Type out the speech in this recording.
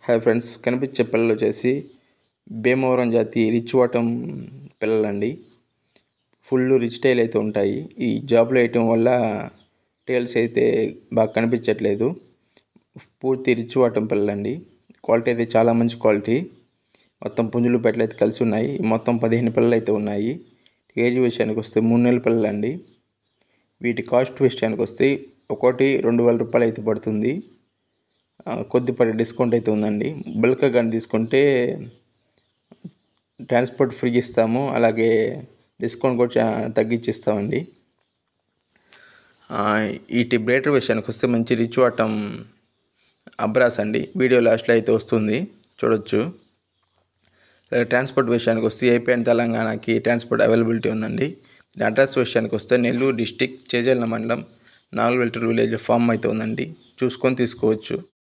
hi friends కనిపించే పిల్లలు వచ్చేసి భీమవరం జాతి రిచ్ వాటం పిల్లలండి ఫుల్ రిచ్ టైల్ అయితే ఉంటాయి ఈ జాబ్లో వేయటం వల్ల టైల్స్ అయితే బాగా కనిపించట్లేదు పూర్తి రిచ్ వాటం పిల్లలండి క్వాలిటీ అయితే చాలా మంచి క్వాలిటీ మొత్తం పుంజులు పెట్టలు అయితే కలిసి ఉన్నాయి మొత్తం పదిహేను పిల్లలు అయితే ఉన్నాయి ఏజ్ విషయానికి వస్తే మూడు నెలల పిల్లలండి వీటి కాస్ట్ విషయానికి వస్తే ఒకటి రెండు వేల రూపాయలు అయితే పడుతుంది ఆ, కొద్దిపాటి డిస్కౌంట్ అయితే ఉందండి బల్క్గా కానీ తీసుకుంటే ట్రాన్స్పోర్ట్ ఫ్రీ ఇస్తాము అలాగే డిస్కౌంట్ కూడా చా- తగ్గించి ఇస్తామండి ఆ, వీటి బ్రేటర్ విషయానికి వస్తే మంచి రిచ్ వాటం అబ్రాస్ అండి వీడియో లాస్ట్లో అయితే వస్తుంది చూడొచ్చు అలాగే ట్రాన్స్పోర్ట్ విషయానికి వస్తే ఏపీ అండ్ తెలంగాణకి ట్రాన్స్పోర్ట్ అవైలబిలిటీ ఉందండి దీని అడ్రస్ విషయానికి వస్తే నెల్లూరు డిస్టిక్ చేజల్ల మండలం నాలుగు విలేజ్ ఫామ్ అయితే ఉందండి చూసుకొని తీసుకోవచ్చు